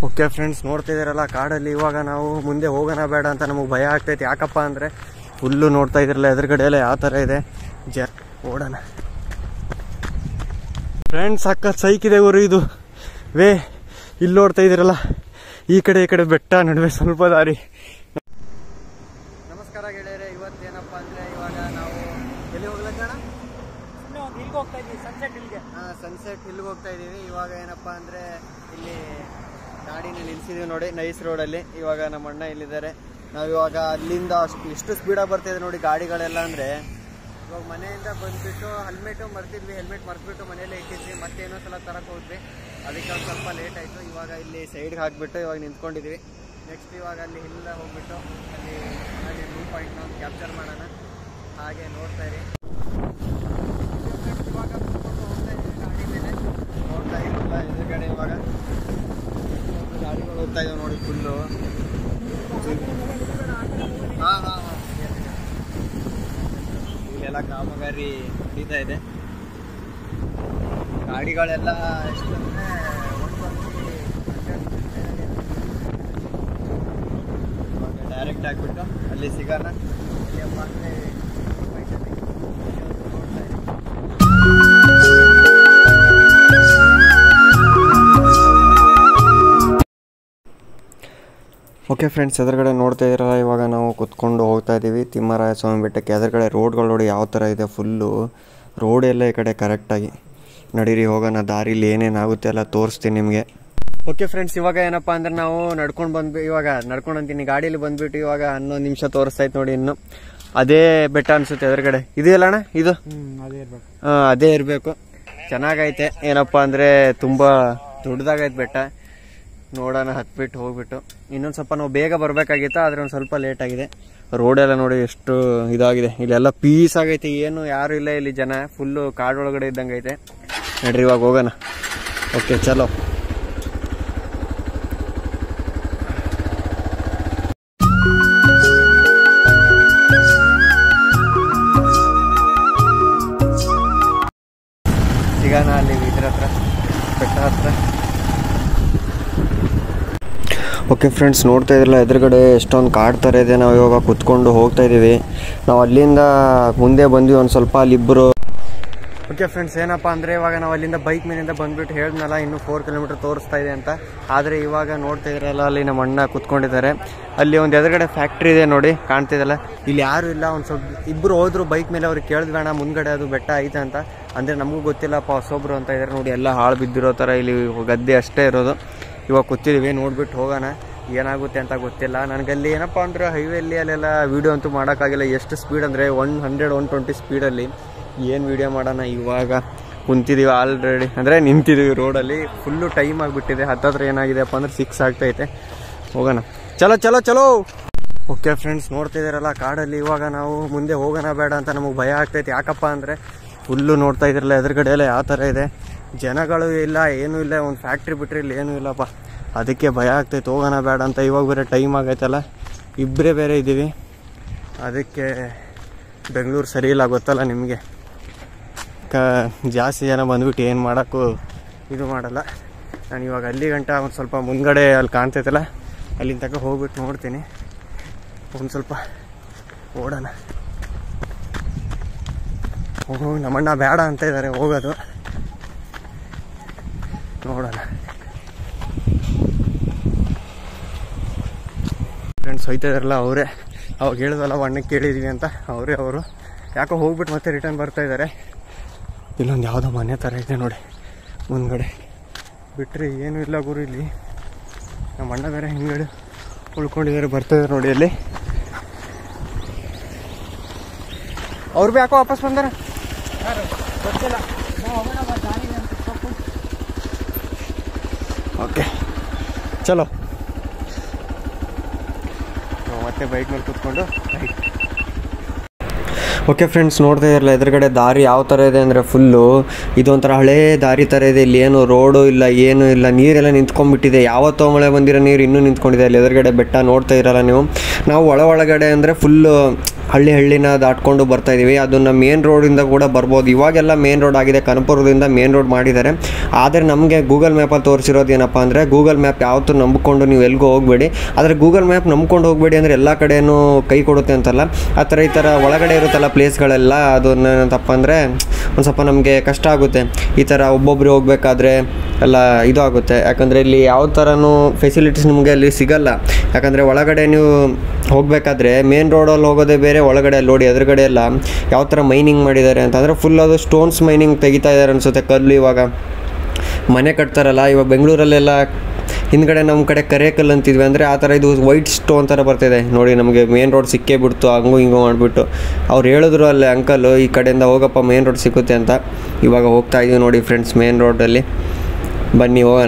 Okay friends ನೋಡ್ತಿದ್ದೀರಲ್ಲ ಕಾಡಲ್ಲಿ ಇವಾಗ ನಾವು ಮುಂದೆ ಹೋಗೋಣ ಬೇಡ ಅಂತ ನಮಗೆ ಭಯ ಆಗ್ತೈತೆ ಯಾಕಪ್ಪ ಅಂದರೆ ಫುಲ್ಲು ನೋಡ್ತಾ ಇದ್ರಲ್ಲ ಎದುರುಗಡೆ ಎಲ್ಲ ಯಾವ ಥರ ಇದೆ ಜ ಓಡೋಣ ಫ್ರೆಂಡ್ಸ್ ಅಕ್ಕ ಸೈಕಿದೆ ಗುರು ಇದು ವೇ ಇಲ್ಲಿ ನೋಡ್ತಾ ಇದ್ದೀರಲ್ಲ ಈ ಕಡೆ ಈ ಕಡೆ ಬೆಟ್ಟ ನಡುವೆ ಸ್ವಲ್ಪ ದಾರಿ ನಮಸ್ಕಾರ ಗೆಳೆಯರೆ ಇವತ್ತೇನಪ್ಪ ಅಂದರೆ ಇವಾಗ ನಾವು ಎಲ್ಲಿ ಹೋಗ್ಲಕ್ಕಣ ಇಲ್ಲಿಗೆ ಹೋಗ್ತಾ ಇದ್ವಿ ಸನ್ಸೆಟ್ ಇಲ್ಲಿಗೆ ಹಾಂ ಸನ್ಸೆಟ್ ಇಲ್ಲಿಗೆ ಹೋಗ್ತಾ ಇದ್ದೀವಿ ಇವಾಗ ಏನಪ್ಪ ಅಂದರೆ ಇಲ್ಲಿ ಗಾಡಿನ ನಿಲ್ಸಿದೀವಿ ನೋಡಿ ನೈಸ್ ರೋಡಲ್ಲಿ ಇವಾಗ ನಮ್ಮ ಅಣ್ಣ ಇಲ್ಲಿದ್ದಾರೆ ನಾವು ಇವಾಗ ಅಲ್ಲಿಂದ ಅಷ್ಟು ಎಷ್ಟು ಸ್ಪೀಡಾಗಿ ಬರ್ತಿದೆ ನೋಡಿ ಗಾಡಿಗಳೆಲ್ಲ ಅಂದರೆ ಇವಾಗ ಮನೆಯಿಂದ ಬಂದುಬಿಟ್ಟು ಹೆಲ್ಮೆಟು ಮರ್ತಿದ್ವಿ ಹೆಲ್ಮೆಟ್ ಮರ್ತ್ಬಿಟ್ಟು ಮನೆಯಲ್ಲೇ ಇಟ್ಟಿದ್ವಿ ಮತ್ತೆ ಇನ್ನೊಂದು ಸಲ ತರಕ್ಕೆ ಹೋದ್ವಿ ಅದಕ್ಕೆ ಒಂದು ಸ್ವಲ್ಪ ಲೇಟ್ ಆಯಿತು ಇವಾಗ ಇಲ್ಲಿ ಸೈಡ್ಗೆ ಹಾಕ್ಬಿಟ್ಟು ಇವಾಗ ನಿಂತ್ಕೊಂಡಿದ್ವಿ ನೆಕ್ಸ್ಟ್ ಇವಾಗ ಅಲ್ಲಿ ಹಿಲ್ಲ ಹೋಗ್ಬಿಟ್ಟು ಅಲ್ಲಿ ಹಾಗೆ ವ್ಯೂ ಪಾಯಿಂಟ್ನ ಒಂದು ಕ್ಯಾಪ್ಚರ್ ಮಾಡೋಣ ಹಾಗೆ ನೋಡ್ತಾ ಇರಿ ಇವಾಗ ಕುತ್ಕೊಂಡು ಹೋಗ್ತಾ ಇದ್ದೀವಿ ಗಾಡಿ ಮೇಲೆ ನೋಡ್ತಾ ಇರಲ್ಲ ಎದುರುಗಡೆ ಇವಾಗ ಒಂದು ಗಾಡಿಗಳು ಹೋಗ್ತಾ ಇದಾವೆ ನೋಡಿ ಫುಲ್ಲು ಹಾಂ ಹಾಂ ಹಾಂ ಇಲ್ಲೆಲ್ಲ ಕಾಮಗಾರಿ ನಡೀತಾ ಇದೆ ಗಾಡಿಗಳೆಲ್ಲ ಎಷ್ಟು ಅಂದರೆ ಇವಾಗ ಡೈರೆಕ್ಟ್ ಆಗಿಬಿಟ್ಟು ಅಲ್ಲಿ ಸಿಗೋಣ ಎಲ್ಲಿಯಪ್ಪ ಅಂದರೆ ನೋಡ್ತಾ ಇದ್ದೀವಿ ಓಕೆ ಫ್ರೆಂಡ್ಸ್ ಎದುರುಗಡೆ ನೋಡ್ತಾ ಇದ್ದೀರಲ್ಲ ಇವಾಗ ನಾವು ಕುತ್ಕೊಂಡು ಹೋಗ್ತಾ ಇದ್ದೀವಿ ತಿಮ್ಮರಾಯ ಸ್ವಾಮಿ ಬೆಟ್ಟಕ್ಕೆ ಎದುರುಗಡೆ ರೋಡ್ಗಳು ನೋಡಿ ಯಾವ ಥರ ಇದೆ ಫುಲ್ಲು ರೋಡ್ ಎಲ್ಲ ಈ ಕಡೆ ಕರೆಕ್ಟಾಗಿ ನಡೀರಿ ಹೋಗೋಣ ದಾರಿಲಿ ಏನೇನಾಗುತ್ತೆ ಎಲ್ಲ ತೋರಿಸ್ತೀನಿ ನಿಮಗೆ ಓಕೆ ಫ್ರೆಂಡ್ಸ್ ಇವಾಗ ಏನಪ್ಪ ಅಂದ್ರೆ ನಾವು ನಡ್ಕೊಂಡು ಬಂದ್ವಿ ಇವಾಗ ನಡ್ಕೊಂಡು ಅಂತೀನಿ ಗಾಡೀಲಿ ಬಂದ್ಬಿಟ್ಟು ಇವಾಗ ಹನ್ನೊಂದು ನಿಮಿಷ ತೋರಿಸ್ತಾ ಇತ್ತು ನೋಡಿ ಇನ್ನು ಅದೇ ಬೆಟ್ಟ ಅನ್ಸುತ್ತೆ ಎದುರುಗಡೆ ಇದೆಯಲ್ಲ ಅಣ್ಣ ಇದು ಹ್ಞೂ ಅದೇ ಇರ್ಬೇಕು ಆ, ಅದೇ ಇರಬೇಕು ಚೆನ್ನಾಗೈತೆ ಏನಪ್ಪ ಅಂದರೆ ತುಂಬ ದೊಡ್ಡದಾಗೈತೆ ಬೆಟ್ಟ ನೋಡೋಣ ಹತ್ಬಿಟ್ಟು ಹೋಗ್ಬಿಟ್ಟು ಇನ್ನೊಂದು ಸ್ವಲ್ಪ ನಾವು ಬೇಗ ಬರಬೇಕಾಗಿತ್ತು ಆದರೆ ಒಂದು ಸ್ವಲ್ಪ ಲೇಟ್ ಆಗಿದೆ ರೋಡೆಲ್ಲ ನೋಡಿ ಎಷ್ಟು ಇದಾಗಿದೆ ಇಲ್ಲೆಲ್ಲ ಪೀಸ್ ಆಗೈತೆ ಏನು ಯಾರು ಇಲ್ಲ ಇಲ್ಲಿ ಜನ ಫುಲ್ಲು ಕಾಡೊಳಗಡೆ ಇದ್ದಂಗೆ ಐತೆ ನಡ್ರಿ ಇವಾಗ ಹೋಗೋಣ ಓಕೆ ಚಲೋ ಸಿಗೋಣ ಅಲ್ಲಿ ಇದ್ರ ಹತ್ರ ಬೆಟ್ಟ ಹತ್ರ ಓಕೆ ಫ್ರೆಂಡ್ಸ್ ನೋಡ್ತಾ ಇದ್ರಲ್ಲ ಎದುರುಗಡೆ ಎಷ್ಟೊಂದು ಕಾಡ್ ಥರ ಇದೆ ನಾವು ಇವಾಗ ಕುತ್ಕೊಂಡು ಹೋಗ್ತಾ ಇದ್ದೀವಿ ನಾವು ಅಲ್ಲಿಂದ ಮುಂದೆ ಬಂದ್ವಿ ಒಂದು ಸ್ವಲ್ಪ ಅಲ್ಲಿಬ್ಬರು ಓಕೆ ಫ್ರೆಂಡ್ಸ್ ಏನಪ್ಪ ಅಂದರೆ ಇವಾಗ ನಾವು ಅಲ್ಲಿಂದ ಬೈಕ್ ಮೇಲಿಂದ ಬಂದ್ಬಿಟ್ಟು ಹೇಳಿದ್ನಲ್ಲ ಇನ್ನೂ ಫೋರ್ ಕಿಲೋಮೀಟರ್ ತೋರಿಸ್ತಾ ಇದೆ ಅಂತ ಆದರೆ ಇವಾಗ ನೋಡ್ತಾ ಇದ್ರಲ್ಲ ಅಲ್ಲಿ ನಮ್ಮ ಅಣ್ಣ ಕುತ್ಕೊಂಡಿದ್ದಾರೆ ಅಲ್ಲಿ ಒಂದು ಎದುರುಗಡೆ ಫ್ಯಾಕ್ಟ್ರಿ ಇದೆ ನೋಡಿ ಕಾಣ್ತಿದೆಲ್ಲ ಇಲ್ಲಿ ಯಾರು ಇಲ್ಲ ಒಂದು ಸ್ವಲ್ಪ ಇಬ್ಬರು ಹೋದ್ರು ಬೈಕ್ ಮೇಲೆ ಅವ್ರಿಗೆ ಕೇಳಿದ್ವಿ ಅಣ್ಣ ಮುಂದ್ಗಡೆ ಅದು ಬೆಟ್ಟ ಐತೆ ಅಂತ ಅಂದರೆ ನಮಗೂ ಗೊತ್ತಿಲ್ಲಪ್ಪ ಹೊಸೊಬ್ರು ಅಂತ ಇದ್ದಾರೆ ನೋಡಿ ಎಲ್ಲ ಹಾಳು ಬಿದ್ದಿರೋ ಥರ ಇಲ್ಲಿ ಗದ್ದೆ ಅಷ್ಟೇ ಇರೋದು ಇವಾಗ ಕೂತಿದ್ದೀವಿ ನೋಡ್ಬಿಟ್ಟು ಹೋಗೋಣ ಏನಾಗುತ್ತೆ ಅಂತ ಗೊತ್ತಿಲ್ಲ ನನಗಲ್ಲಿ ಏನಪ್ಪ ಅಂದ್ರೆ ಹೈವೇಲಿ ಅಲ್ಲೆಲ್ಲ ವೀಡಿಯೋ ಅಂತೂ ಮಾಡೋಕ್ಕಾಗಿಲ್ಲ ಎಷ್ಟು ಸ್ಪೀಡ್ ಅಂದರೆ ಒನ್ ಹಂಡ್ರೆಡ್ ಒನ್ ಟ್ವೆಂಟಿ ಸ್ಪೀಡಲ್ಲಿ ಏನು ವೀಡಿಯೋ ಮಾಡೋಣ ಇವಾಗ ಕುಂತಿದ್ದೀವಿ ಆಲ್ರೆಡಿ ಅಂದರೆ ನಿಂತಿದ್ದೀವಿ ರೋಡಲ್ಲಿ ಫುಲ್ಲು ಟೈಮ್ ಆಗಿಬಿಟ್ಟಿದೆ ಹತ್ತತ್ರ ಏನಾಗಿದೆಪ್ಪ ಅಂದ್ರೆ ಸಿಕ್ಸ್ ಆಗ್ತೈತೆ ಹೋಗೋಣ ಚಲೋ ಚಲೋ ಚಲೋ ಓಕೆ ಫ್ರೆಂಡ್ಸ್ ನೋಡ್ತಿದ್ದೀರಲ್ಲ ಕಾಡಲ್ಲಿ ಇವಾಗ ನಾವು ಮುಂದೆ ಹೋಗೋಣ ಬೇಡ ಅಂತ ನಮಗೆ ಭಯ ಆಗ್ತೈತೆ ಯಾಕಪ್ಪ ಅಂದರೆ ಫುಲ್ಲು ನೋಡ್ತಾ ಇದ್ರಲ್ಲ ಎದುರುಗಡೆ ಎಲ್ಲ ಯಾವ ಥರ ಇದೆ ಜನಗಳು ಇಲ್ಲ ಏನೂ ಇಲ್ಲ ಒಂದು ಫ್ಯಾಕ್ಟ್ರಿ ಬಿಟ್ಟರೆ ಇಲ್ಲಿ ಏನೂ ಇಲ್ಲಪ್ಪ ಅದಕ್ಕೆ ಭಯ ಆಗ್ತೈತೆ ಹೋಗೋಣ ಬೇಡ ಅಂತ ಇವಾಗ ಬೇರೆ ಟೈಮ್ ಆಗೈತಲ್ಲ ಇಬ್ಬರೇ ಬೇರೆ ಇದ್ದೀವಿ ಅದಕ್ಕೆ ಬೆಂಗಳೂರು ಸರಿ ಇಲ್ಲ ಗೊತ್ತಲ್ಲ ನಿಮಗೆ ಕ ಜಾಸ್ತಿ ಜನ ಬಂದ್ಬಿಟ್ಟು ಏನು ಮಾಡೋಕ್ಕೂ ಇದು ಮಾಡಲ್ಲ ನಾನು ಇವಾಗ ಅಲ್ಲಿ ಗಂಟ ಒಂದು ಸ್ವಲ್ಪ ಮುಂದ್ಗಡೆ ಅಲ್ಲಿ ಕಾಣ್ತೈತಲ್ಲ ಅಲ್ಲಿಂದ ತನಕ ಹೋಗ್ಬಿಟ್ಟು ನೋಡ್ತೀನಿ ಒಂದು ಸ್ವಲ್ಪ ಓಡೋಣ ಹೋಗೋ ನಮ್ಮಣ್ಣ ಬೇಡ ಅಂತ ಇದ್ದಾರೆ ಹೋಗೋದು ನೋಡೋಣ ಫ್ರೆಂಡ್ಸ್ ಹೋಯ್ತಾ ಇದಾರಲ್ಲ ಅವರೇ ಅವಾಗ ಹೇಳಿದಲ್ಲ ಅಣ್ಣಕ್ಕೆ ಕೇಳಿದ್ವಿ ಅಂತ ಅವರೇ ಅವರು ಯಾಕೋ ಹೋಗ್ಬಿಟ್ಟು ಮತ್ತೆ ರಿಟರ್ನ್ ಬರ್ತಾ ಇದ್ದಾರೆ ಇಲ್ಲೊಂದು ಯಾವುದೋ ಮನೆ ಥರ ಇದೆ ನೋಡಿ ಮುಂದ್ಗಡೆ ಬಿಟ್ಟರೆ ಏನೂ ಇಲ್ಲ ಗುರು ಇಲ್ಲಿ ನಮ್ಮ ಅಣ್ಣ ಬೇರೆ ಹಿಂಗಡೆ ಉಳ್ಕೊಂಡಿದ್ದಾರೆ ಬರ್ತಾ ಇದ್ದಾರೆ ನೋಡಿ ಅಲ್ಲಿ ಅವ್ರು ಭೀ ಯಾಕೋ ವಾಪಸ್ ಬಂದಾರ ಗೊತ್ತಿಲ್ಲ ನಾವು ಹೋಗೋಣ ಬಾ, ದಾರಿಗೆ ಅಂತ ತಪ್ಪು. ಓಕೆ ಚಲೋ ನಾವು ಮತ್ತೆ ಬೈಕ್ ಮೇಲೆ ಕೂತ್ಕೊಂಡು ಓಕೆ ಫ್ರೆಂಡ್ಸ್ ನೋಡ್ತಾ ಇರಲ್ಲ ಎದುರುಗಡೆ ದಾರಿ ಯಾವ ಥರ ಇದೆ ಅಂದರೆ ಫುಲ್ಲು ಇದೊಂಥರ ಹಳೇ ದಾರಿ ಥರ ಇದೆ ಇಲ್ಲಿ ಏನು ರೋಡು ಇಲ್ಲ ಏನೂ ಇಲ್ಲ ನೀರೆಲ್ಲ ನಿಂತ್ಕೊಂಡ್ಬಿಟ್ಟಿದೆ ಯಾವತ್ತೋ ಮಳೆ ಬಂದಿರೋ ನೀರು ಇನ್ನೂ ನಿಂತ್ಕೊಂಡಿದೆ ಅಲ್ಲಿ ಎದುರುಗಡೆ ಬೆಟ್ಟ ನೋಡ್ತಾ ಇರಲ್ಲ ನೀವು ನಾವು ಒಳ ಒಳಗಡೆ ಅಂದರೆ ಫುಲ್ಲು ಹಳ್ಳಿ ಹಳ್ಳಿನ ದಾಟ್ಕೊಂಡು ಬರ್ತಾ ಇದೀವಿ ಅದನ್ನ ಮೇನ್ ರೋಡಿಂದ ಕೂಡ ಬರ್ಬೋದು ಇವಾಗೆಲ್ಲ ಮೇನ್ ರೋಡ್ ಆಗಿದೆ ಕನಪುರದಿಂದ ಮೇನ್ ರೋಡ್ ಮಾಡಿದ್ದಾರೆ ಆದರೆ ನಮಗೆ ಗೂಗಲ್ ಮ್ಯಾಪಲ್ಲಿ ತೋರಿಸಿರೋದು ಏನಪ್ಪ ಅಂದರೆ ಗೂಗಲ್ ಮ್ಯಾಪ್ ಯಾವತ್ತೂ ನಂಬಿಕೊಂಡು ನೀವು ಎಲ್ಗೂ ಹೋಗಬೇಡಿ ಆದರೆ ಗೂಗಲ್ ಮ್ಯಾಪ್ ನಂಬ್ಕೊಂಡು ಹೋಗಬೇಡಿ ಅಂದರೆ ಎಲ್ಲ ಕಡೆನೂ ಕೈ ಕೊಡುತ್ತೆ ಅಂತಲ್ಲ ಆ ಥರ ಈ ಥರ ಒಳಗಡೆ ಇರುತ್ತಲ್ಲ ಪ್ಲೇಸ್ಗಳೆಲ್ಲ ಅದನ್ನ ಏನಂತಪ್ಪ ಅಂದರೆ ಒಂದು ಸ್ವಲ್ಪ ನಮಗೆ ಕಷ್ಟ ಆಗುತ್ತೆ ಈ ಥರ ಒಬ್ಬೊಬ್ಬರು ಹೋಗ್ಬೇಕಾದ್ರೆ ಎಲ್ಲ ಇದು ಆಗುತ್ತೆ ಯಾಕಂದರೆ ಇಲ್ಲಿ ಯಾವ ಥರನೂ ಫೆಸಿಲಿಟೀಸ್ ನಿಮಗೆ ಅಲ್ಲಿ ಸಿಗಲ್ಲ ಯಾಕಂದರೆ ಒಳಗಡೆ ನೀವು ಹೋಗಬೇಕಾದ್ರೆ ಮೇನ್ ರೋಡಲ್ಲಿ ಹೋಗೋದೇ ಬೇರೆ ಒಳಗಡೆ ಅಲ್ಲಿ ನೋಡಿ ಎದುರುಗಡೆ ಎಲ್ಲ ಯಾವ ಥರ ಮೈನಿಂಗ್ ಮಾಡಿದ್ದಾರೆ ಅಂತಂದರೆ ಫುಲ್ ಅದು ಸ್ಟೋನ್ಸ್ ಮೈನಿಂಗ್ ತೆಗಿತಾ ಇದ್ದಾರೆ ಅನಿಸುತ್ತೆ ಕಲ್ಲು ಇವಾಗ ಮನೆ ಕಟ್ತಾರಲ್ಲ ಇವಾಗ ಬೆಂಗಳೂರಲ್ಲೆಲ್ಲ ಹಿಂದ್ಗಡೆ ನಮ್ಮ ಕಡೆ ಕರೇಕಲ್ ಅಂತಿದ್ವಿ ಅಂದರೆ ಆ ಥರ ಇದು ವೈಟ್ ಸ್ಟೋನ್ ಥರ ಬರ್ತಿದೆ ನೋಡಿ ನಮಗೆ ಮೇನ್ ರೋಡ್ ಸಿಕ್ಕೇ ಬಿಡ್ತು ಹಂಗೂ ಹಿಂಗೂ ಮಾಡಿಬಿಟ್ಟು ಅವ್ರು ಹೇಳಿದ್ರು ಅಲ್ಲೇ ಅಂಕಲು ಈ ಕಡೆಯಿಂದ ಹೋಗಪ್ಪ ಮೇನ್ ರೋಡ್ ಸಿಕ್ಕುತ್ತೆ ಅಂತ ಇವಾಗ ಹೋಗ್ತಾ ಇದೀವಿ ನೋಡಿ ಫ್ರೆಂಡ್ಸ್ ಮೇನ್ ರೋಡಲ್ಲಿ ಬನ್ನಿ ಹೋಗೋಣ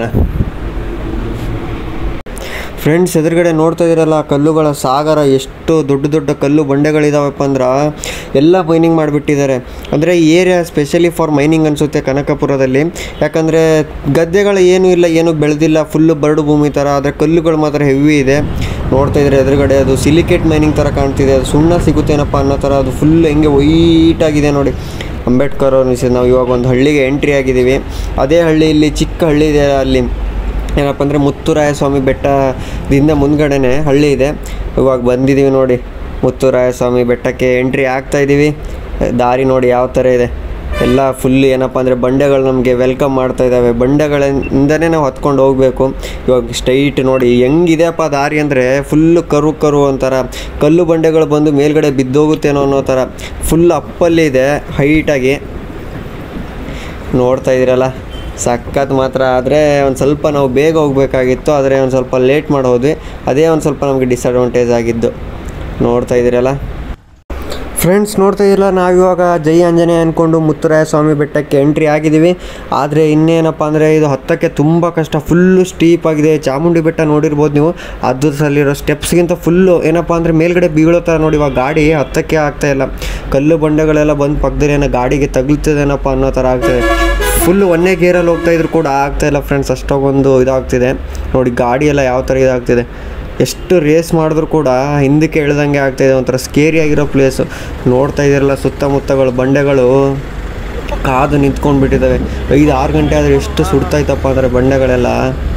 ಫ್ರೆಂಡ್ಸ್ ಎದುರುಗಡೆ ನೋಡ್ತಾ ಇದ್ದೀರಲ್ಲ ಕಲ್ಲುಗಳ ಸಾಗರ ಎಷ್ಟು ದೊಡ್ಡ ದೊಡ್ಡ ಕಲ್ಲು ಬಂಡೆಗಳಿದಾವಪ್ಪ ಅಂದ್ರೆ ಎಲ್ಲ ಮೈನಿಂಗ್ ಮಾಡಿಬಿಟ್ಟಿದ್ದಾರೆ ಅಂದರೆ ಈ ಏರಿಯಾ ಸ್ಪೆಷಲಿ ಫಾರ್ ಮೈನಿಂಗ್ ಅನಿಸುತ್ತೆ ಕನಕಪುರದಲ್ಲಿ ಯಾಕಂದರೆ ಗದ್ದೆಗಳು ಏನೂ ಇಲ್ಲ ಏನೂ ಬೆಳೆದಿಲ್ಲ ಫುಲ್ಲು ಬರಡು ಭೂಮಿ ಥರ ಆದರೆ ಕಲ್ಲುಗಳು ಮಾತ್ರ ಹೆವಿ ಇದೆ ನೋಡ್ತಾ ಇದ್ರೆ ಎದುರುಗಡೆ ಅದು ಸಿಲಿಕೇಟ್ ಮೈನಿಂಗ್ ಥರ ಕಾಣ್ತಿದೆ ಅದು ಸುಣ್ಣ ಸಿಗುತ್ತೇನಪ್ಪ ಅನ್ನೋ ಥರ ಅದು ಫುಲ್ ಹೆಂಗೆ ವೈಟಾಗಿದೆ ನೋಡಿ ಅಂಬೇಡ್ಕರ್ ಅನಿಸಿದೆ ನಾವು ಇವಾಗ ಒಂದು ಹಳ್ಳಿಗೆ ಎಂಟ್ರಿ ಆಗಿದ್ದೀವಿ ಅದೇ ಹಳ್ಳಿಯಲ್ಲಿ ಚಿಕ್ಕ ಹಳ್ಳಿ ಇದೆ ಅಲ್ಲಿ ಏನಪ್ಪ ಅಂದರೆ ಮುತ್ತುರಾಯ ಸ್ವಾಮಿ ಬೆಟ್ಟದಿಂದ ಮುಂದ್ಗಡೆನೆ ಹಳ್ಳಿ ಇದೆ ಇವಾಗ ಬಂದಿದ್ದೀವಿ ನೋಡಿ ಮುತ್ತುರಾಯ ಸ್ವಾಮಿ ಬೆಟ್ಟಕ್ಕೆ ಎಂಟ್ರಿ ಆಗ್ತಾ ಇದ್ದೀವಿ ದಾರಿ ನೋಡಿ ಯಾವ ಥರ ಇದೆ ಎಲ್ಲ ಫುಲ್ ಏನಪ್ಪ ಅಂದರೆ ಬಂಡೆಗಳು ನಮಗೆ ವೆಲ್ಕಮ್ ಮಾಡ್ತಾ ಇದ್ದಾವೆ ಬಂಡೆಗಳಿಂದನೇ ನಾವು ಹತ್ಕೊಂಡು ಹೋಗಬೇಕು ಇವಾಗ ಸ್ಟ್ರೈಟ್ ನೋಡಿ ಹೆಂಗಿದೆಯಪ್ಪ ದಾರಿ ಅಂದರೆ ಫುಲ್ಲು ಕರು ಕರು ಒಂಥರ ಕಲ್ಲು ಬಂಡೆಗಳು ಬಂದು ಮೇಲ್ಗಡೆ ಬಿದ್ದೋಗುತ್ತೇನೋ ಅನ್ನೋ ಥರ ಫುಲ್ ಅಪ್ಪಲ್ಲಿದೆ ಹೈಟಾಗಿ ನೋಡ್ತಾ ಇದ್ದೀರಲ್ಲ ಸಖತ್ ಮಾತ್ರ ಆದರೆ ಒಂದು ಸ್ವಲ್ಪ ನಾವು ಬೇಗ ಹೋಗಬೇಕಾಗಿತ್ತು ಆದರೆ ಒಂದು ಸ್ವಲ್ಪ ಲೇಟ್ ಮಾಡಿ ಹೋದ್ವಿ ಅದೇ ಒಂದು ಸ್ವಲ್ಪ ನಮಗೆ ಡಿಸಡ್ವಾಂಟೇಜ್ ಆಗಿದ್ದು ನೋಡ್ತಾ ಇದ್ದೀರಲ್ಲ ಫ್ರೆಂಡ್ಸ್ ನೋಡ್ತಾ ಇದ್ದೀರಲ್ಲ ನಾವಿವಾಗ ಜೈ ಆಂಜನೇಯ ಅಂದ್ಕೊಂಡು ಮುತ್ತುರಾಯ ಸ್ವಾಮಿ ಬೆಟ್ಟಕ್ಕೆ ಎಂಟ್ರಿ ಆಗಿದ್ದೀವಿ ಆದರೆ ಇನ್ನೇನಪ್ಪ ಅಂದರೆ ಇದು ಹತ್ತಕ್ಕೆ ತುಂಬ ಕಷ್ಟ ಫುಲ್ಲು ಸ್ಟೀಪ್ ಆಗಿದೆ ಚಾಮುಂಡಿ ಬೆಟ್ಟ ನೋಡಿರ್ಬೋದು ನೀವು ಅದ್ರದಲ್ಲಿರೋ ಸ್ಟೆಪ್ಸ್ಗಿಂತ ಫುಲ್ಲು ಏನಪ್ಪ ಅಂದರೆ ಮೇಲ್ಗಡೆ ಬೀಳೋ ಥರ ನೋಡಿ ಇವಾಗ ಗಾಡಿ ಹತ್ತಕ್ಕೆ ಆಗ್ತಾ ಇಲ್ಲ ಕಲ್ಲು ಬಂಡೆಗಳೆಲ್ಲ ಬಂದು ಪಕ್ಕದಲ್ಲಿ ಏನೋ ಗಾಡಿಗೆ ತಗುಲ್ತದೇನಪ್ಪ ಅನ್ನೋ ಥರ ಆಗ್ತದೆ ಫುಲ್ ಒಂದೇ ಗೇರಲ್ಲಿ ಹೋಗ್ತಾ ಇದ್ರು ಕೂಡ ಆಗ್ತಾ ಇಲ್ಲ ಫ್ರೆಂಡ್ಸ್ ಅಷ್ಟೊಂದು ಇದಾಗ್ತಿದೆ ನೋಡಿ ಗಾಡಿ ಎಲ್ಲ ಯಾವ ಥರ ಇದಾಗ್ತಿದೆ ಎಷ್ಟು ರೇಸ್ ಮಾಡಿದ್ರು ಕೂಡ ಹಿಂದಕ್ಕೆ ಇಳ್ದಂಗೆ ಆಗ್ತಾಯಿದೆ ಒಂಥರ ಸ್ಕೇರಿ ಆಗಿರೋ ಪ್ಲೇಸು ನೋಡ್ತಾ ಇದ್ದೀರಲ್ಲ ಸುತ್ತಮುತ್ತಗಳು ಬಂಡೆಗಳು ಕಾದು ನಿಂತ್ಕೊಂಡು ಬಿಟ್ಟಿದ್ದಾವೆ ಐದು ಆರು ಗಂಟೆ ಆದರೆ ಎಷ್ಟು ಸುಡ್ತಾಯ್ತಪ್ಪ ಅಂದರೆ ಬಂಡೆಗಳೆಲ್ಲ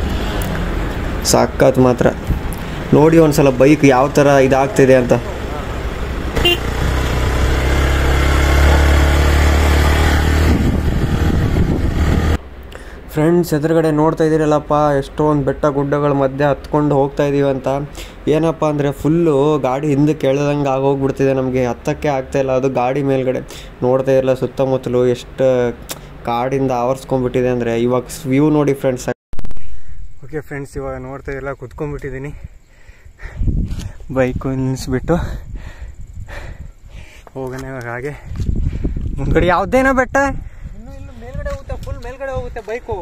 ಸಾಕತ್ ಮಾತ್ರ ನೋಡಿ ಒಂದ್ಸಲ ಬೈಕ್ ಯಾವ ಥರ ಇದಾಗ್ತಿದೆ ಅಂತ ಫ್ರೆಂಡ್ಸ್ ಎದುರುಗಡೆ ನೋಡ್ತಾ ಇದ್ದೀರಲ್ಲಪ್ಪ ಎಷ್ಟೊಂದು ಬೆಟ್ಟ ಗುಡ್ಡಗಳ ಮಧ್ಯೆ ಹತ್ಕೊಂಡು ಹೋಗ್ತಾ ಇದೀವಿ ಅಂತ ಏನಪ್ಪ ಅಂದರೆ ಫುಲ್ಲು ಗಾಡಿ ಹಿಂದಕ್ಕೆ ಎಳ್ದಂಗೆ ಆಗೋಗ್ಬಿಡ್ತಿದೆ ನಮಗೆ ಹತ್ತಕ್ಕೆ ಆಗ್ತಾಯಿಲ್ಲ ಅದು ಗಾಡಿ ಮೇಲ್ಗಡೆ ನೋಡ್ತಾ ಇರಲ್ಲ ಸುತ್ತಮುತ್ತಲು ಎಷ್ಟು ಕಾಡಿಂದ ಆವರಿಸ್ಕೊಂಡ್ಬಿಟ್ಟಿದೆ ಅಂದರೆ ಇವಾಗ ವ್ಯೂ ನೋಡಿ ಫ್ರೆಂಡ್ಸ್ ಓಕೆ ಫ್ರೆಂಡ್ಸ್ ಇವಾಗ ನೋಡ್ತಾ ಇರಲ್ಲ ಕುತ್ಕೊಂಡ್ಬಿಟ್ಟಿದ್ದೀನಿ ಬೈಕು ನಿಲ್ಲಿಸ್ಬಿಟ್ಟು ಹೋಗೋಣ ಇವಾಗ ಹಾಗೆ ಮುಂದ್ಗಡೆ ಯಾವುದೇನೋ ಬೆಟ್ಟ ಇನ್ನು ಇನ್ನು ಮೇಲ್ಗಡೆ ಹೋಗುತ್ತೆ ಫುಲ್ ಮೇಲ್ಗಡೆ ಹೋಗುತ್ತೆ ಬೈಕು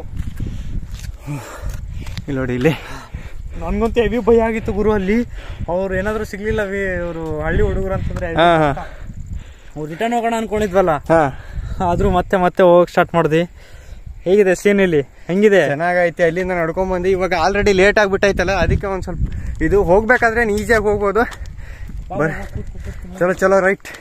ಇಲ್ಲಿ ನೋಡಿ ಇಲ್ಲಿ ನನ್ಗಂತೂ ಹೆವಿ ಭಯ ಆಗಿತ್ತು ಗುರು ಅಲ್ಲಿ ಅವ್ರು ಏನಾದ್ರು ಸಿಗ್ಲಿಲ್ಲ ಅವರು ಹಳ್ಳಿ ಹುಡುಗರು ಅಂತಂದ್ರೆ ಹಾಂ ಹಾಂ ಅವ್ರು ರಿಟರ್ನ್ ಹೋಗೋಣ ಅನ್ಕೊಂಡಿದ್ವಲ್ಲ ಹಾಂ ಆದ್ರೂ ಮತ್ತೆ ಮತ್ತೆ ಹೋಗಕ್ ಸ್ಟಾರ್ಟ್ ಮಾಡಿದ್ವಿ ಹೇಗಿದೆ ಸೀನ್ ಇಲ್ಲಿ ಹೆಂಗಿದೆ ಚೆನ್ನಾಗೈತೆ ಅಲ್ಲಿಂದ ನಡ್ಕೊಂಡ್ ಬಂದು ಇವಾಗ ಆಲ್ರೆಡಿ ಲೇಟ್ ಆಗ್ಬಿಟ್ಟೈತಲ್ಲ ಅದಕ್ಕೆ ಒಂದು ಸ್ವಲ್ಪ ಇದು ಹೋಗ್ಬೇಕಾದ್ರೆ ಈಸಿಯಾಗಿ ಹೋಗ್ಬೋದು ಬರ್ ಚಲೋ ಚಲೋ ರೈಟ್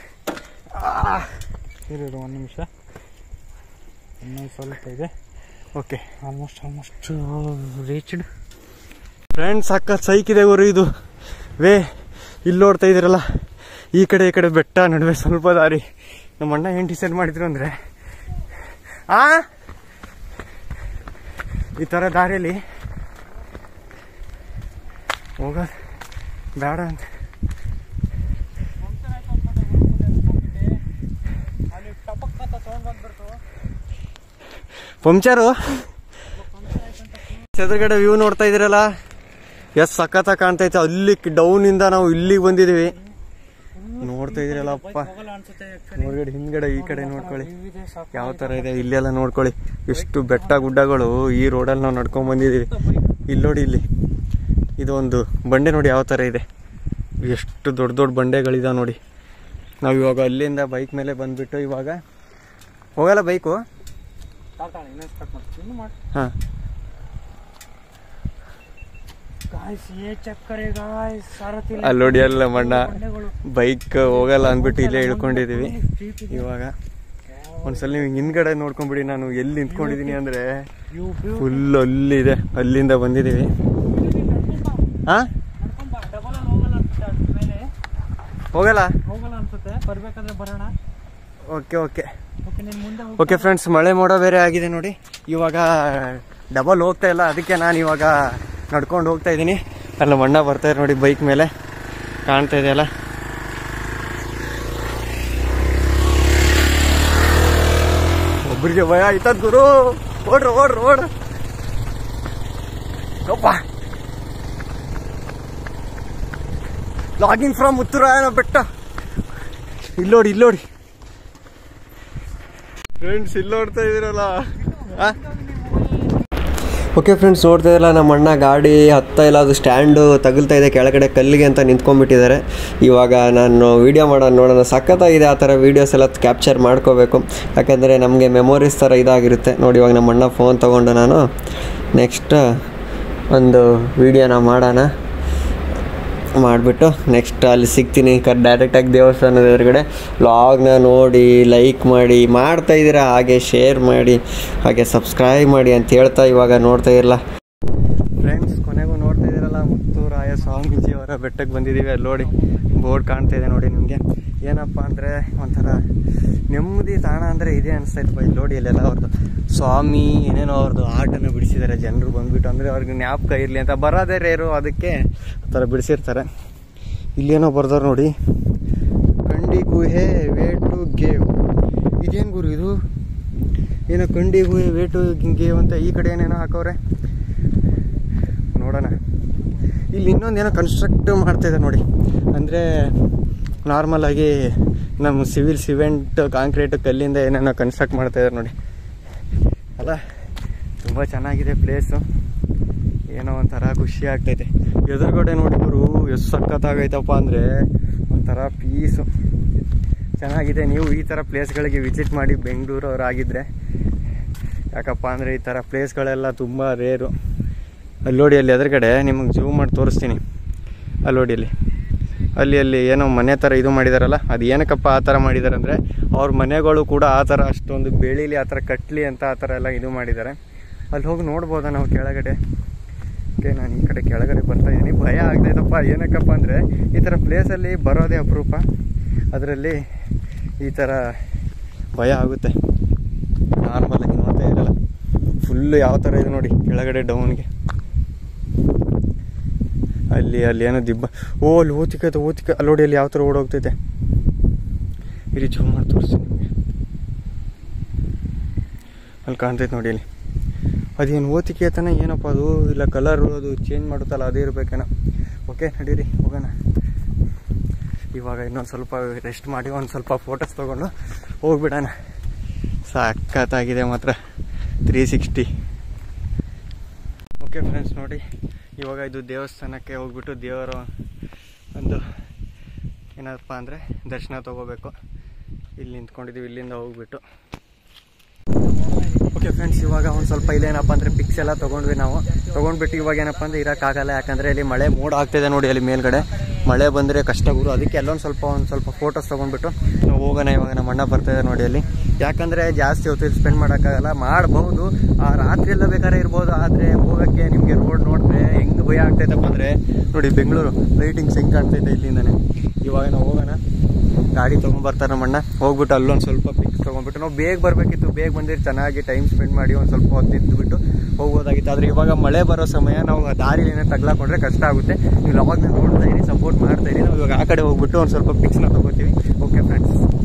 ಇರು ಒಂದು ನಿಮಿಷ ಇನ್ನೊಂದು ಸ್ವಲ್ಪ ಇದೆ okay almost almost reached friends ಅಕ್ಕ ಸೈಕಿದೆ ಗುರು ಇದು ವೇ ಇಲ್ಲಿ ನೋಡ್ತಾ ಇದ್ದೀರಲ್ಲ ಈ ಕಡೆ ಈ ಕಡೆ ಬೆಟ್ಟ ನಡುವೆ ಸ್ವಲ್ಪ ದಾರಿ ನಮ್ಮ ಅಣ್ಣ ಏನು ಡಿಸೈಡ್ ಮಾಡಿದ್ರು ಅಂದರೆ ಆ ಈ ಥರ ದಾರಿಯಲ್ಲಿ ಹೋಗೋದು ಬೇಡ ಅಂತ ಪಂಚರು ಎದುರುಗಡೆ ವ್ಯೂ ನೋಡ್ತಾ ಇದೀರಲ್ಲ ಎಸ್ ಸಖತ್ತ ಕಾಣ್ತೈತೆ ಅಲ್ಲಿ ಡೌನ್ ಇಂದ ನಾವು ಇಲ್ಲಿಗೆ ಬಂದಿದೀವಿ ನೋಡ್ತಾ ಇದೀರಲ್ಲಪ್ಪ ನೋಡ್ಗಡೆ ಹಿಂದ್ಗಡೆ ಈ ಕಡೆ ನೋಡ್ಕೊಳ್ಳಿ ಯಾವ ತರ ಇದೆ ಇಲ್ಲೆಲ್ಲ ನೋಡ್ಕೊಳ್ಳಿ ಎಷ್ಟು ಬೆಟ್ಟ ಗುಡ್ಡಗಳು ಈ ರೋಡಲ್ಲಿ ನಾವು ನಡ್ಕೊಂಡ್ ಬಂದಿದೀವಿ ಇಲ್ಲಿ ನೋಡಿ ಇಲ್ಲಿ ಇದು ಒಂದು ಬಂಡೆ ನೋಡಿ ಯಾವ ತರ ಇದೆ ಎಷ್ಟು ದೊಡ್ಡ ದೊಡ್ಡ ಬಂಡೆಗಳಿದಾವೆ ನೋಡಿ ನಾವು ಇವಾಗ ಅಲ್ಲಿಂದ ಬೈಕ್ ಮೇಲೆ ಬಂದ್ಬಿಟ್ಟು ಇವಾಗ ಹೋಗಲ್ಲ ಬೈಕು ಇನ್ನೊಂದು ಸ್ಟಾರ್ಟ್ ಮಾಡಿ ಇನ್ನು ಮಾಡಿ ಹಾಂ ಗಾಯ್ಸ್ ಏ ಚಕ್ಕರೆ ಗಾಯ್ಸ್ ಸಾರಥಿ ಅಲ್ಲಿ ನೋಡಿ ಅಲ್ಲ ಮಣ್ಣ ಬಂಡೆಗಳು. ಬೈಕ್ ಹೋಗಲ್ಲ ಅಂದ್ಬಿಟ್ಟು ಇಲ್ಲೇ ಇಳ್ಕೊಂಡಿದೀವಿ ಇವಾಗ ಒಂದ್ಸಲ ನೀವು ಹಿಂದ್ಗಡೆ ನೋಡ್ಕೊಂಡ್ಬಿಡಿ ನಾನು ಎಲ್ಲಿ ನಿಂತ್ಕೊಂಡಿದೀನಿ ಅಂದ್ರೆ ಇವು view ಫುಲ್ ಅಲ್ಲಿದೆ ಅಲ್ಲಿಂದ ಬಂದಿದೀವಿ ಹಾ ನಡ್ಕೊಂಡ್ ಬಾ, double ಅಲ್ಲಿ ಹೋಗಲ್ಲ ಅನ್ಸುತ್ತೆ ಅದ್ರ ಮೇಲೆ ಹೋಗಲ್ಲ ಹೋಗಲ್ಲ ಅನ್ಸುತ್ತೆ ಬರ್ಬೇಕಾದ್ರೆ ಬರೋಣ ಓಕೆ ಓಕೆ ಓಕೆ ನೀನ್ ಮುಂದೆ ಹೋಗ್ ಓಕೆ ಫ್ರೆಂಡ್ಸ್ ಮಳೆ ಮೋಡ ಬೇರೆ ಆಗಿದೆ ನೋಡಿ ಇವಾಗ ಡಬಲ್ ಹೋಗ್ತಾ ಇಲ್ಲ ಅದಕ್ಕೆ ನಾನು ಇವಾಗ ನಡ್ಕೊಂಡು ಹೋಗ್ತಾ ಇದ್ದೀನಿ ಅಲ್ಲ ಮಣ್ಣ ಬರ್ತಾ ಇದೆ ನೋಡಿ ಬೈಕ್ ಮೇಲೆ ಕಾಣ್ತಾ ಇದೆಯಲ್ಲ ಒಬ್ರಿಗೆ ಭಯ ಆಯ್ತದ ಗುರು ಓಡ್ರು ಓಡ್ರು ಓಡ್ರು ಯಪ್ಪ ಲಾಗಿಂಗ್ ಫ್ರಮ್ ಉತ್ತರಾಯಣ ಬೆಟ್ಟ ಇಲ್ಲೋಡಿ ಇಲ್ಲೋಡಿ ಫ್ರೆಂಡ್ಸ್ ಇಲ್ಲಿ ನೋಡ್ತಾ ಇದೀರಲ್ಲ ಓಕೆ ಫ್ರೆಂಡ್ಸ್ ನೋಡ್ತಾ ಇದ್ರಲ್ಲ ನಮ್ಮ ಅಣ್ಣ ಗಾಡಿ ಹತ್ತ ಇಲ್ಲ ಅದು ಸ್ಟ್ಯಾಂಡು ತಗುಲ್ತಾ ಇದೆ ಕೆಳಗಡೆ ಕಲ್ಲಿಗೆ ಅಂತ ನಿಂತ್ಕೊಂಡ್ಬಿಟ್ಟಿದ್ದಾರೆ ಇವಾಗ ನಾನು ವೀಡಿಯೋ ಮಾಡೋಣ ನೋಡೋಣ ಸಖತ್ತಾಗಿದೆ ಆ ಥರ ವೀಡಿಯೋಸ್ ಎಲ್ಲ ಕ್ಯಾಪ್ಚರ್ ಮಾಡ್ಕೋಬೇಕು ಯಾಕಂದರೆ ನಮಗೆ ಮೆಮೊರೀಸ್ ಥರ ಇದಾಗಿರುತ್ತೆ ನೋಡಿ ಇವಾಗ ನಮ್ಮ ಅಣ್ಣ ಫೋನ್ ತೊಗೊಂಡು ನಾನು ನೆಕ್ಸ್ಟ್ ಒಂದು ವೀಡಿಯೋನ ಮಾಡೋಣ ಮಾಡಿಬಿಟ್ಟು ನೆಕ್ಸ್ಟ್ ಅಲ್ಲಿ ಸಿಗ್ತೀನಿ ಕ ಡೈರೆಕ್ಟಾಗಿ ದೇವಸ್ಥಾನದ ಎದುರುಗಡೆ ಲಾಗ್ನ ನೋಡಿ ಲೈಕ್ ಮಾಡಿ ಮಾಡ್ತಾ ಇದ್ದೀರಾ ಹಾಗೆ ಶೇರ್ ಮಾಡಿ ಹಾಗೆ ಸಬ್ಸ್ಕ್ರೈಬ್ ಮಾಡಿ ಅಂತ ಹೇಳ್ತಾ ಇವಾಗ ನೋಡ್ತಾ ಇರಲ್ಲ ಫ್ರೆಂಡ್ಸ್ ಕೊನೆಗೂ ನೋಡ್ತಾ ಇದ್ದೀರಲ್ಲ ಮುತ್ತೂರಾಯ ಸ್ವಾಮೀಜಿಯವರ ಬೆಟ್ಟಕ್ಕೆ ಬಂದಿದ್ದೀವಿ ಅಲ್ಲಿ ನೋಡಿ ಬೋರ್ಡ್ ಕಾಣ್ತಾ ಇದೆ ನೋಡಿ ನಿಮಗೆ ಏನಪ್ಪ ಅಂದರೆ ಒಂಥರ ನೆಮ್ಮದಿ ತಾಣ ಅಂದರೆ ಇದೆ ಅನಿಸ್ತಾ ಇತ್ತು ಇಲ್ಲಿ ನೋಡಿ ಇಲ್ಲೆಲ್ಲ ಅವ್ರದ್ದು ಸ್ವಾಮಿ ಏನೇನೋ ಅವ್ರದ್ದು ಆಟನ ಬಿಡಿಸಿದ್ದಾರೆ ಜನರು ಬಂದ್ಬಿಟ್ಟು ಅಂದರೆ ಅವ್ರಿಗೆ ಜ್ಞಾಪಕ ಇರಲಿ ಅಂತ ಬರೋದೇ ರೇರು ಅದಕ್ಕೆ ಆ ಥರ ಬಿಡಿಸಿರ್ತಾರೆ ಇಲ್ಲೇನೋ ಬರ್ದಾರೆ ನೋಡಿ ಕಂಡಿ ಗುಹೆ ವೇ ಟು ಗೇವ್ ಇದೇನು ಗುರು ಇದು ಏನೋ ಕಂಡಿ ಗುಹೆ ವೇ ಟು ಗೇವ್ ಅಂತ ಈ ಕಡೆ ಏನೇನೋ ಹಾಕವ್ರೆ ನೋಡೋಣ ಇಲ್ಲಿ ಇನ್ನೊಂದು ಏನೋ ಕನ್ಸ್ಟ್ರಕ್ಟ್ ಮಾಡ್ತಾಯಿದೆ ನೋಡಿ ಅಂದರೆ ನಾರ್ಮಲ್ ಆಗಿ ನಮ್ಮ ಸಿವಿಲ್ ಸಿವೆಂಟ್ ಕಾಂಕ್ರೀಟ್ ಕಲ್ಲಿಂದ ಏನೇನೋ ಕನ್ಸ್ಟ್ರಕ್ಟ್ ಮಾಡ್ತಾಯಿದ್ದಾರೆ ನೋಡಿ ಅಲ್ಲ ತುಂಬ ಚೆನ್ನಾಗಿದೆ ಪ್ಲೇಸು ಏನೋ ಒಂಥರ ಖುಷಿ ಆಗ್ತೈತೆ ಎದುರುಗಡೆ ನೋಡಿ ಗುರು ಎಷ್ಟು ಸಖತ್ತಾಗೈತಪ್ಪ ಅಂದರೆ ಒಂಥರ ಪೀಸು ಚೆನ್ನಾಗಿದೆ ನೀವು ಈ ಥರ ಪ್ಲೇಸ್ಗಳಿಗೆ ವಿಸಿಟ್ ಮಾಡಿ ಬೆಂಗಳೂರವರಾಗಿದ್ದರೆ ಯಾಕಪ್ಪ ಅಂದರೆ ಈ ಥರ ಪ್ಲೇಸ್ಗಳೆಲ್ಲ ತುಂಬ ರೇರು ಅಲ್ಲಿ ನೋಡಿ ಅಲ್ಲಿ ಎದುರುಗಡೆ ನಿಮಗೆ ಜೂಮ್ ಮಾಡಿ ತೋರಿಸ್ತೀನಿ ಅಲ್ಲಿ ನೋಡಿ ಅಲ್ಲಿ ಅಲ್ಲಿ ಅಲ್ಲಿ ಏನೋ ಮನೆ ಥರ ಇದು ಮಾಡಿದಾರಲ್ಲ ಅದು ಏನಕ್ಕಪ್ಪ ಆ ಥರ ಮಾಡಿದ್ದಾರೆ ಅಂದರೆ ಅವ್ರ ಮನೆಗಳು ಕೂಡ ಆ ಥರ ಅಷ್ಟೊಂದು ಬೆಳೀಲಿ ಆ ಥರ ಕಟ್ಟಲಿ ಅಂತ ಆ ಥರ ಎಲ್ಲ ಇದು ಮಾಡಿದ್ದಾರೆ ಅಲ್ಲಿ ಹೋಗಿ ನೋಡ್ಬೋದಾ ನಾವು ಕೆಳಗಡೆ ಓಕೆ ನಾನು ಈ ಕಡೆ ಕೆಳಗಡೆ ಬರ್ತಾ ಇದ್ದೀನಿ ಭಯ ಆಗ್ತೈತಪ್ಪ ಏನಕ್ಕಪ್ಪ ಅಂದರೆ ಈ ಥರ ಪ್ಲೇಸಲ್ಲಿ ಬರೋದೇ ಅಪರೂಪ ಅದರಲ್ಲಿ ಈ ಥರ ಭಯ ಆಗುತ್ತೆ ನಾರ್ಮಲಾಗಿ ನೋಡ್ತಾ ಇರಲ್ಲ ಫುಲ್ಲು ಯಾವ ಥರ ಇದೆ ನೋಡಿ ಕೆಳಗಡೆ ಡೌನ್ಗೆ ಅಲ್ಲಿ ಅಲ್ಲಿ ಏನೋ ದಿಬ್ಬ ಓ ಅಲ್ಲಿ ಓತಿಕೈತೆ ಓತಿಕ ಅಲ್ಲಿ ನೋಡಿ ಅಲ್ಲಿ ಯಾವ ಥರ ಓಡೋಗ್ತೈತೆ ಇಲ್ಲಿ ಜೂಮ್ ಮಾಡಿ ತೋರಿಸ್ತೀನಿ ನಿಮಗೆ ಅಲ್ಲಿ ಕಾಣ್ತೈತೆ ನೋಡಿ ಅಲ್ಲಿ ಅದೇನು ಓತಿಕೆ ಆತನ ಏನಪ್ಪ ಅದು ಇಲ್ಲ ಕಲರು ಅದು ಚೇಂಜ್ ಮಾಡುತ್ತಲ್ಲ ಅದೇ ಇರಬೇಕೇನೋ ಓಕೆ ನಡೀರಿ ಹೋಗೋಣ ಇವಾಗ ಇನ್ನೊಂದು ಸ್ವಲ್ಪ ರೆಸ್ಟ್ ಮಾಡಿ ಒಂದು ಸ್ವಲ್ಪ ಫೋಟೋಸ್ ತೊಗೊಂಡು ಹೋಗ್ಬಿಡೋಣ ಸಖತ್ತಾಗಿದೆ ಮಾತ್ರ ತ್ರೀ ಸಿಕ್ಸ್ಟಿ ಓಕೆ ಫ್ರೆಂಡ್ಸ್ ನೋಡಿ ಇವಾಗ ಇದು ದೇವಸ್ಥಾನಕ್ಕೆ ಹೋಗ್ಬಿಟ್ಟು ದೇವರ ಒಂದು ಏನಪ್ಪ ಅಂದರೆ ದರ್ಶನ ತೊಗೋಬೇಕು ಇಲ್ಲಿ ನಿಂತ್ಕೊಂಡಿದ್ದೀವಿ ಇಲ್ಲಿಂದ ಹೋಗ್ಬಿಟ್ಟು ಓಕೆ ಫ್ರೆಂಡ್ಸ್ ಇವಾಗ ಒಂದು ಸ್ವಲ್ಪ ಇಲ್ಲೇನಪ್ಪ ಅಂದರೆ ಪಿಕ್ಸ್ ಎಲ್ಲ ತೊಗೊಂಡ್ವಿ ನಾವು ತೊಗೊಂಡ್ಬಿಟ್ಟು ಇವಾಗ ಏನಪ್ಪ ಅಂದರೆ ಇರೋಕ್ಕಾಗಲ್ಲ ಯಾಕಂದರೆ ಇಲ್ಲಿ ಮಳೆ ಮೂಡ್ ಆಗ್ತಿದೆ ನೋಡಿ ಅಲ್ಲಿ ಮೇಲ್ಗಡೆ ಮಳೆ ಬಂದರೆ ಕಷ್ಟ ಗುರು ಅದಕ್ಕೆ ಎಲ್ಲೊಂದು ಸ್ವಲ್ಪ ಒಂದು ಸ್ವಲ್ಪ ಫೋಟೋಸ್ ತೊಗೊಂಡ್ಬಿಟ್ಟು ನಾವು ಹೋಗೋಣ ಇವಾಗ ನಮ್ಮ ಅಣ್ಣ ಬರ್ತಾಯಿದೆ ನೋಡಿ ಅಲ್ಲಿ ಯಾಕಂದರೆ ಜಾಸ್ತಿ ಹೊತ್ತು ಇಲ್ಲಿ ಸ್ಪೆಂಡ್ ಮಾಡೋಕ್ಕಾಗಲ್ಲ ಮಾಡ್ಬೋದು ಆ ರಾತ್ರಿ ಎಲ್ಲ ಬೇಕಾದ್ರೆ ಇರ್ಬೋದು ಆದರೆ ಹೋಗೋಕ್ಕೆ ನಿಮಗೆ ರೋಡ್ ನೋಡಿದ್ರೆ ಹೆಂಗೆ ಭಯ ಆಗ್ತೈತಪ್ಪ ಅಂದರೆ ನೋಡಿ ಬೆಂಗಳೂರು ಲೈಟಿಂಗ್ಸ್ ಹೆಂಗೆ ಕಾಣ್ತೈತೆ ಇಲ್ಲಿಂದನೇ ಇವಾಗ ನಾವು ಹೋಗೋಣ ಗಾಡಿ ತೊಗೊಂಬರ್ತಾರೆ ನಮ್ಮಣ್ಣ ಹೋಗ್ಬಿಟ್ಟು ಅಲ್ಲೊಂದು ಸ್ವಲ್ಪ ಪಿಕ್ಸ್ ತೊಗೊಂಡ್ಬಿಟ್ಟು ನಾವು ಬೇಗ ಬರಬೇಕಿತ್ತು ಬೇಗ ಬಂದಿರಿ ಚೆನ್ನಾಗಿ ಟೈಮ್ ಸ್ಪೆಂಡ್ ಮಾಡಿ ಒಂದು ಸ್ವಲ್ಪ ಹೊತ್ತು ಇದ್ದುಬಿಟ್ಟು ಹೋಗ್ಬೋದಾಗಿತ್ತು ಆದರೆ ಇವಾಗ ಮಳೆ ಬರೋ ಸಮಯ ನಾವು ದಾರಿಲಿ ಏನೋ ತಗ್ಲಾಕೊಂಡ್ರೆ ಕಷ್ಟ ಆಗುತ್ತೆ ನೀವು ಲಾಗ್ನ ನೋಡ್ತಾ ಇರಿ ಸಪೋರ್ಟ್ ಮಾಡ್ತಾ ಇರಿ ನಾವು ಇವಾಗ ಆ ಕಡೆ ಹೋಗ್ಬಿಟ್ಟು ಒಂದು ಸ್ವಲ್ಪ ಪಿಕ್ಸ್ನ ತೊಗೋತೀವಿ ಓಕೆ ಫ್ರೆಂಡ್ಸ್